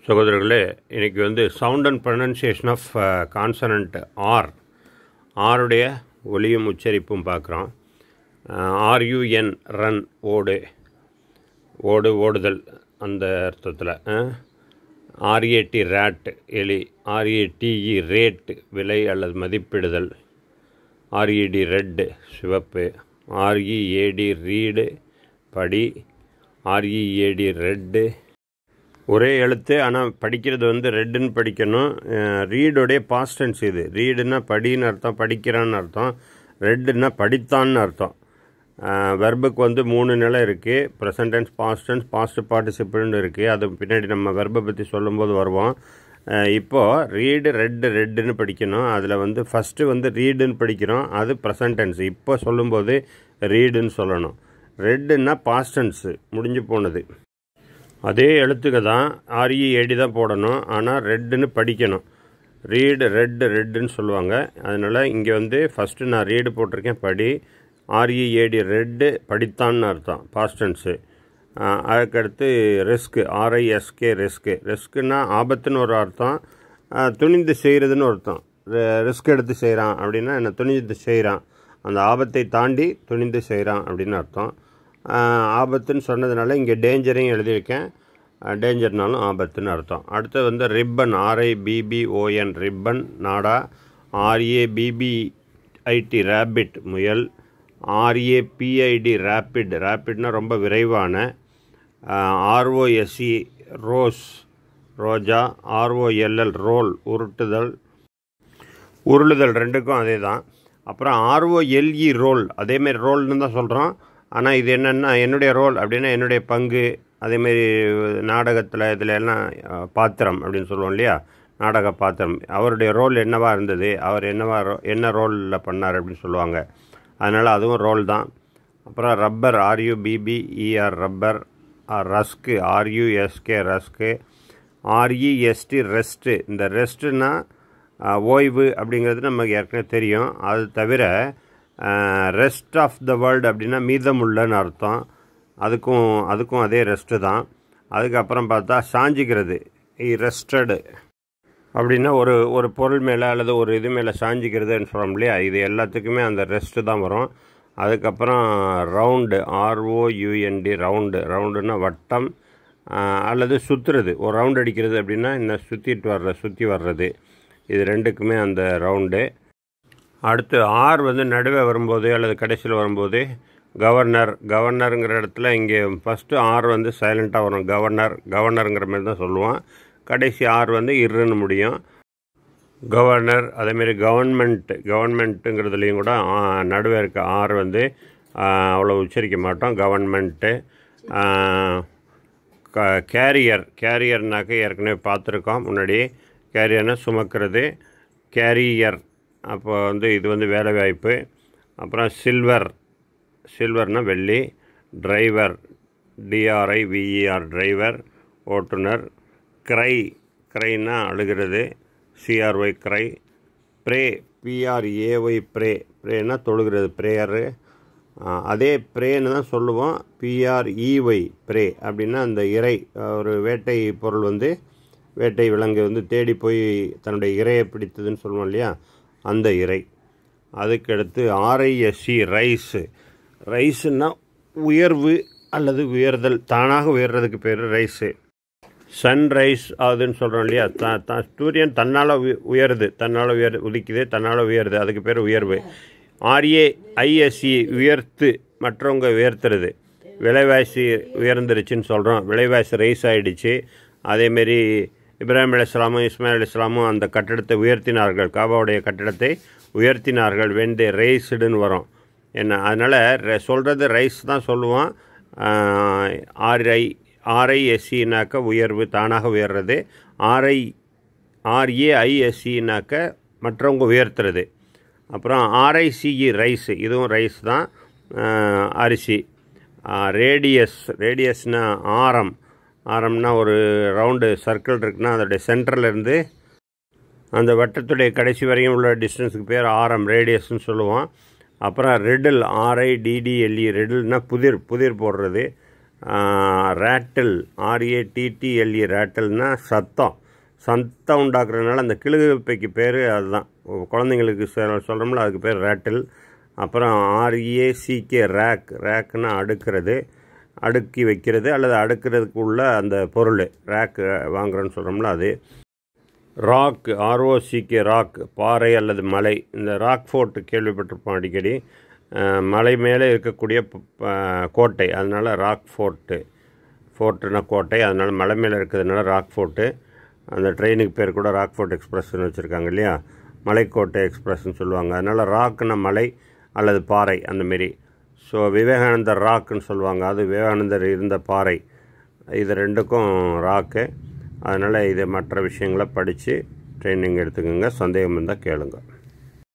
சகோதரர்களே இன்னைக்கு வந்து sound and pronunciation of consonant R ஆருடைய ஒலியும் உச்சரிப்பும் பார்க்குறோம் ஆர்யூஎன் ரன் ஓடு ஓடு ஓடுதல் அந்த அர்த்தத்தில் ஆர்ஏடி ரேட் எலி ஆர்ஏடிஇ ரேட் விலை அல்லது மதிப்பிடுதல் ஆர்இடி ரெட்டு சிவப்பு ஆர்இஏடி ரீடு படி ஆர்இஏடி ரெட்டு ஒரே எழுத்து ஆனால் படிக்கிறது வந்து ரெட்டுன்னு படிக்கணும் ரீடோடைய பாஸ்டன்ஸ் இது ரீடுன்னா படின்னு அர்த்தம் படிக்கிறான்னு அர்த்தம் ரெட்டுன்னா படித்தான்னு அர்த்தம் வெர்புக்கு வந்து மூணு நிலை இருக்குது present tense past tense past பார்ட்டிசிபிள்னு இருக்குது அது பின்னாடி நம்ம வெர்பை பற்றி சொல்லும்போது வருவோம் இப்போது ரீடு ரெட்டு ரெட்டுன்னு படிக்கணும் அதில் வந்து ஃபஸ்ட்டு வந்து ரீடுன்னு படிக்கிறோம் அது ப்ரெசன்ட் டென்ஸ் இப்போ சொல்லும்போது ரீடுன்னு சொல்லணும் ரெட்டுன்னா பாஸ்டன்ஸு முடிஞ்சு போனது அதே எழுத்துக்கு தான் ஆர்இஏடி தான் போடணும் ஆனால் ரெட்டுன்னு படிக்கணும் ரீடு ரெட்டு ரெட்டுன்னு சொல்லுவாங்க அதனால் இங்கே வந்து ஃபஸ்ட்டு நான் ரீடு போட்டிருக்கேன் படி ஆர்இஏடி ரெட்டு படித்தான்னு அர்த்தம் பாஸ்டன்ஸு அதுக்கடுத்து ரிஸ்க்கு ஆர்ஐஎஸ்கே ரிஸ்க்கு ரிஸ்க்குன்னா ஆபத்துன்னு ஒரு அர்த்தம் துணிந்து செய்கிறதுன்னு ஒரு அர்த்தம் ரிஸ்க் எடுத்து செய்கிறான் அப்படின்னா என்ன துணிந்து செய்கிறான் அந்த ஆபத்தை தாண்டி துணிந்து செய்கிறான் அப்படின்னு அர்த்தம் ஆபத்துன்னு சொன்னதுனால இங்கே டேஞ்சரையும் எழுதியிருக்கேன் டேஞ்சர்னாலும் ஆபத்துன்னு அர்த்தம் அடுத்து வந்து ரிப்பன் ஆர்ஐபிபிஓஎன் ரிப்பன் நாடா ஆர்ஏபிபிஐடி ரேபிட் முயல் ஆர்ஏபிஐடி ரேப்பிட் ரேப்பிட்னா ரொம்ப விரைவான ஆர்ஓஎஸ்சி ரோஸ் ரோஜா ஆர்ஓஎல்எல் ரோல் உருட்டுதல் உருளுதல் ரெண்டுக்கும் அதே தான் அப்புறம் ஆர்ஓஎல்இ ரோல் அதேமாரி ரோல்னு தான் சொல்கிறோம் ஆனால் இது என்னென்னா என்னுடைய ரோல் அப்படின்னா என்னுடைய பங்கு அதேமாரி நாடகத்தில் இதில் எல்லாம் பாத்திரம் அப்படின்னு சொல்லுவோம் இல்லையா நாடக பாத்திரம் அவருடைய ரோல் என்னவாக இருந்தது அவர் என்னவா ரோ என்ன ரோலில் பண்ணார் அப்படின்னு சொல்லுவாங்க அதனால் அதுவும் ரோல் தான் அப்புறம் rubber R U B B E R rubber rusk R U S K rusk R E S T rest இந்த ரெஸ்ட்டுன்னா ஓய்வு அப்படிங்கிறது நமக்கு ஏற்கனவே தெரியும் அது தவிர ரெஸ்ட் ஆஃப் த வேர்ல்டு அப்படின்னா மீதமுள்ளன்னு அர்த்தம் அதுக்கும் அதுக்கும் அதே ரெஸ்ட்டு தான் அதுக்கப்புறம் பார்த்தா சாஞ்சிக்கிறது இ ரெஸ்டடு அப்படின்னா ஒரு ஒரு பொருள் மேலே அல்லது ஒரு இது மேலே சாஞ்சிக்கிறதுன்னு சொல்கிறோம் இல்லையா இது எல்லாத்துக்குமே அந்த ரெஸ்ட்டு தான் வரும் அதுக்கப்புறம் ரவுண்டு ஆர்ஓயூஎன்டி ரவுண்டு ரவுண்டுன்னா வட்டம் அல்லது சுற்றுறது ஒரு ரவுண்ட் அடிக்கிறது அப்படின்னா இந்த சுற்றிட்டு வர்ற சுற்றி வர்றது இது ரெண்டுக்குமே அந்த ரவுண்டு அடுத்து ஆர் வந்து நடுவே வரும்போது அல்லது கடைசியில் வரும்போது கவர்னர் கவர்னருங்கிற இடத்துல இங்கே ஃபஸ்ட்டு ஆர் வந்து சைலண்ட்டாக வரும் கவர்னர் கவர்னருங்கிற மாதிரி தான் சொல்லுவோம் கடைசி ஆர் வந்து இருன்னு முடியும் கவர்னர் அதேமாரி கவர்மெண்ட் கவர்மெண்ட்டுங்கிறதுலையும் கூட நடுவே இருக்க ஆர் வந்து அவ்வளோ உச்சரிக்க மாட்டோம் கவர்மெண்ட்டு க கேரியர் கேரியர்னாக்க ஏற்கனவே பார்த்துருக்கோம் முன்னாடி கேரியர்னால் சுமக்கிறது கேரியர் அப்போ வந்து இது வந்து வேலைவாய்ப்பு அப்புறம் சில்வர் சில்வர்னால் வெள்ளி டிரைவர் டிஆர்ஐ விஇஆர் டிரைவர் ஓட்டுநர் க்ரை க்ரைன்னா அழுகிறது C R Y cry pray P R A Y pray ப்ரேனா தொழுகிறது ப்ரேயரு அதே ப்ரேன்னு தான் சொல்லுவோம் பிஆர்இஒய் ப்ரே அப்படின்னா அந்த இறை ஒரு வேட்டை பொருள் வந்து வேட்டை விலங்கு வந்து தேடி போய் தன்னுடைய இறையை பிடித்ததுன்னு சொல்லுவோம் இல்லையா அந்த இறை அதுக்கடுத்து ஆர்ஐஎஸ்சி ரைஸு ரைஸுன்னா உயர்வு அல்லது உயர்தல் தானாக உயர்றதுக்கு பேர் ரைஸு சன்ரைஸ் ஆகுதுன்னு சொல்கிறோம் இல்லையா த த சூரியன் தன்னால் உயருது தன்னால் உயர் உதிக்குது தன்னால் உயருது அதுக்கு பேர் உயர்வு ஆர்ஏ ஐஎஸ்சி உயர்த்து மற்றவங்க உயர்த்துறது விலைவாசி உயர்ந்துருச்சுன்னு சொல்கிறோம் விலைவாசி ரைஸ் ஆகிடுச்சு அதேமாரி இப்ராஹிம் அலி இஸ்லாமும் இஸ்மாயில் அலி இஸ்லாமும் அந்த கட்டிடத்தை உயர்த்தினார்கள் காபாவுடைய கட்டிடத்தை உயர்த்தினார்கள் வெந்து ரைஸ்டுன்னு வரும் என்ன அதனால் சொல்கிறது ரைஸ் தான் சொல்லுவோம் ஆர்ஐ ஆர்ஐஎஸ்சினாக்க உயர்வு தானாக உயர்றது ஆர்ஐ ஆர்ஏஐஎஸ்சினாக்க மற்றவங்க உயர்த்துறது அப்புறம் ஆர்ஐசிஇ ரைஸ் இதுவும் ரைஸ் தான் அரிசி ரேடியஸ் ரேடியஸ்னால் ஆரம் ஆரம்னா ஒரு ரவுண்டு சர்க்கிள் இருக்குன்னா அதோடைய சென்டர்லேருந்து அந்த வட்டத்துடைய கடைசி வரையும் உள்ள டிஸ்டன்ஸுக்கு பேர் ஆரம் ரேடியஸ்னு சொல்லுவோம் அப்புறம் ரெடில் ஆர்ஐடிடிஎல்இ ரெடில்னால் புதிர் புதிர் போடுறது ரேட்டில் ஆர்ஏடிடிஎல்இ ரேட்டில்னா சத்தம் சத்தம் உண்டாக்குறதுனால அந்த கிளுகிழப்பைக்கு பேர் அதுதான் குழந்தைங்களுக்கு சொல்கிறோம்ல அதுக்கு பேர் ரேட்டில் அப்புறம் ஆர்ஏசிகே ரேக் ரேக்குன்னா அடுக்கிறது அடுக்கி வைக்கிறது அல்லது அடுக்கிறதுக்கு உள்ள அந்த பொருள் ரேக் வாங்குறோன்னு சொல்கிறோம்ல அது ராக் ஆர்ஓசிகே ராக் பாறை அல்லது மலை இந்த ராக் ஃபோர்ட் கேள்விப்பட்டிருப்போம் அடிக்கடி அஹ், மலை மேலே இருக்கக்கூடிய ப- ப- கோட்டை அதனால் ராக் ஃபோர்ட்டு ஃபோர்ட்டுனா கோட்டை அதனால் மலை மேலே இருக்கிறதுனால ராக் ஃபோர்ட்டு அந்த ட்ரெயினுக்கு பேர் கூட ராக் ஃபோர்ட் எக்ஸ்பிரஸ்னு வச்சுருக்காங்க இல்லையா மலைக்கோட்டை எக்ஸ்பிரஸ்னு சொல்லுவாங்க அதனால் ராக்னா மலை அல்லது பாறை அந்த மாரி ஸோ விவேகானந்தர் ராக்குன்னு சொல்லுவாங்க அது விவேகானந்தர் இருந்த பாறை இது ரெண்டுக்கும் ராக்கு அதனால் இது மற்ற விஷயங்களை படித்து ட்ரைனிங் எடுத்துக்கோங்க சந்தேகம் இருந்தால் கேளுங்க